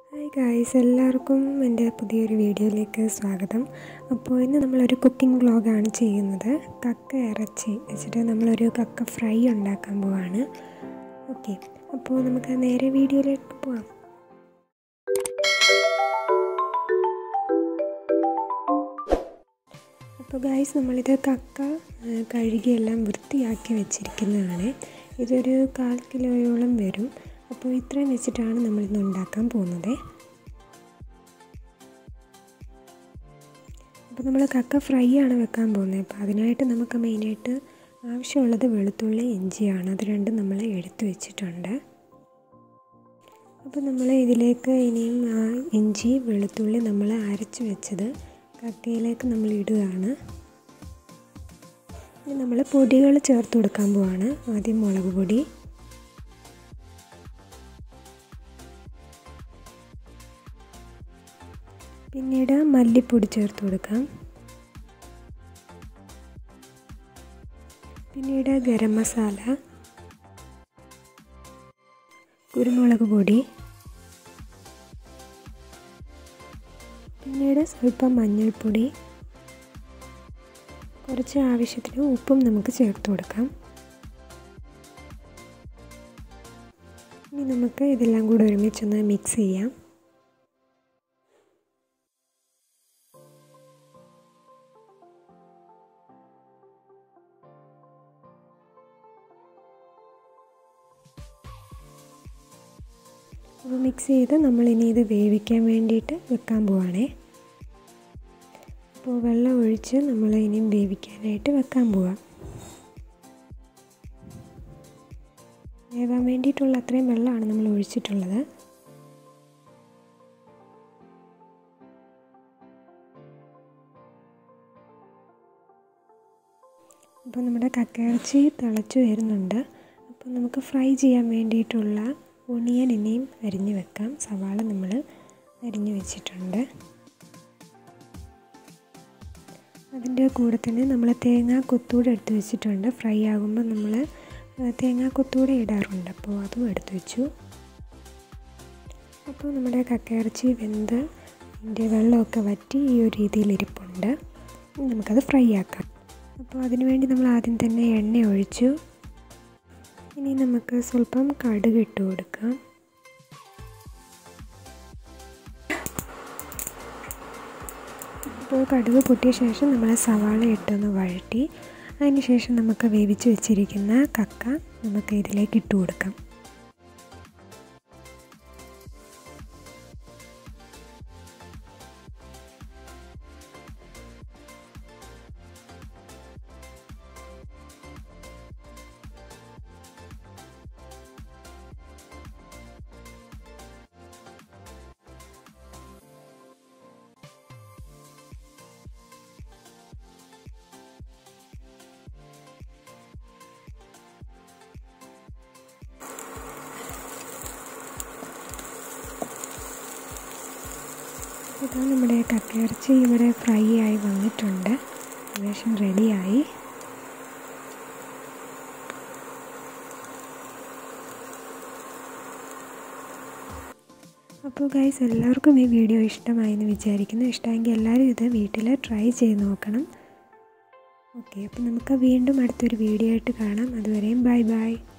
hi guys എല്ലാവർക്കും എൻ്റെ പുതിയൊരു വീഡിയോയിലേക്ക് സ്വാഗതം അപ്പോൾ ഇന്ന് നമ്മളൊരു കുക്കിംഗ് വ്ളോഗാണ് ചെയ്യുന്നത് കക്ക ഇറച്ചി വെച്ചിട്ട് നമ്മളൊരു കക്ക ഫ്രൈ ഉണ്ടാക്കാൻ പോവാണ് ഓക്കെ അപ്പോൾ നമുക്ക് നേരെ വീഡിയോയിലേക്ക് പോവാം അപ്പോൾ ഗായ്സ് നമ്മളിത് കക്ക കഴുകിയെല്ലാം വൃത്തിയാക്കി വെച്ചിരിക്കുന്നതാണ് ഇതൊരു കാൽ കിലോയോളം വരും അപ്പോൾ ഇത്രയും വെച്ചിട്ടാണ് നമ്മളിന്ന് ഉണ്ടാക്കാൻ പോകുന്നത് അപ്പോൾ നമ്മൾ കക്ക ഫ്രൈ ആണ് വെക്കാൻ പോകുന്നത് അപ്പോൾ അതിനായിട്ട് നമുക്ക് മെയിനായിട്ട് ആവശ്യമുള്ളത് വെളുത്തുള്ളി ഇഞ്ചിയാണ് അത് രണ്ടും നമ്മൾ എടുത്തു വെച്ചിട്ടുണ്ട് അപ്പോൾ നമ്മൾ ഇതിലേക്ക് ഇനിയും ആ ഇഞ്ചി വെളുത്തുള്ളി നമ്മൾ അരച്ച് വെച്ചത് കക്കയിലേക്ക് നമ്മൾ ഇടുകയാണ് ഇനി നമ്മൾ പൊടികൾ ചേർത്ത് കൊടുക്കാൻ പോവാണ് ആദ്യം മുളക് പൊടി പിന്നീട് മല്ലിപ്പൊടി ചേർത്ത് കൊടുക്കാം പിന്നീട് ഗരം മസാല കുരുമുളക് പൊടി പിന്നീട് സ്വല്പം മഞ്ഞൾപ്പൊടി കുറച്ച് ആവശ്യത്തിന് ഉപ്പും നമുക്ക് ചേർത്ത് കൊടുക്കാം ഇനി നമുക്ക് ഇതെല്ലാം കൂടെ ഒരുമിച്ചൊന്ന് മിക്സ് ചെയ്യാം അപ്പോൾ മിക്സ് ചെയ്ത് നമ്മളിനി ഇത് വേവിക്കാൻ വേണ്ടിയിട്ട് വെക്കാൻ പോവാണേ അപ്പോൾ വെള്ളം ഒഴിച്ച് നമ്മൾ ഇനിയും വേവിക്കാനായിട്ട് വെക്കാൻ പോവാം വേവാൻ വേണ്ടിയിട്ടുള്ള അത്രയും വെള്ളമാണ് നമ്മൾ ഒഴിച്ചിട്ടുള്ളത് അപ്പോൾ നമ്മുടെ കക്കയിറച്ചി തിളച്ച് വരുന്നുണ്ട് അപ്പോൾ നമുക്ക് ഫ്രൈ ചെയ്യാൻ വേണ്ടിയിട്ടുള്ള ഒണിയൻ ഇനിയും അരിഞ്ഞു വെക്കാം സവാള നമ്മൾ അരിഞ്ഞു വെച്ചിട്ടുണ്ട് അതിൻ്റെ കൂടെ തന്നെ നമ്മൾ തേങ്ങ കൊത്തൂടെ എടുത്ത് വെച്ചിട്ടുണ്ട് ഫ്രൈ ആകുമ്പോൾ നമ്മൾ തേങ്ങ കൊത്തൂടെ ഇടാറുണ്ട് അപ്പോൾ അതും എടുത്തു വെച്ചു അപ്പോൾ നമ്മുടെ കക്കയിറച്ചി വെന്ത് അതിൻ്റെ വെള്ളമൊക്കെ വറ്റി ഈ ഒരു രീതിയിൽ ഇരിപ്പുണ്ട് നമുക്കത് ഫ്രൈ ആക്കാം അപ്പോൾ അതിനുവേണ്ടി നമ്മൾ ആദ്യം തന്നെ എണ്ണ ഒഴിച്ചു ഇനി നമുക്ക് സ്വല്പം കടുക് ഇട്ട് കൊടുക്കാം ഇപ്പോൾ കടുക് പൊട്ടിയ ശേഷം നമ്മൾ സവാള ഇട്ടൊന്ന് വഴറ്റി അതിനുശേഷം നമുക്ക് വേവിച്ച് വെച്ചിരിക്കുന്ന കക്ക നമുക്ക് ഇതിലേക്ക് ഇട്ട് കൊടുക്കാം ഇതാ നമ്മുടെ കക്കയിറച്ചി ഇവിടെ ഫ്രൈ ആയി വന്നിട്ടുണ്ട് ഏകദേശം റെഡിയായി അപ്പോൾ ഗൈസ് എല്ലാവർക്കും ഈ വീഡിയോ ഇഷ്ടമായി എന്ന് വിചാരിക്കുന്നു ഇഷ്ടമെങ്കിൽ എല്ലാവരും ഇത് വീട്ടിൽ ട്രൈ ചെയ്ത് നോക്കണം ഓക്കെ അപ്പോൾ നമുക്ക് വീണ്ടും അടുത്തൊരു വീഡിയോ ആയിട്ട് കാണാം അതുവരെയും ബൈ ബൈ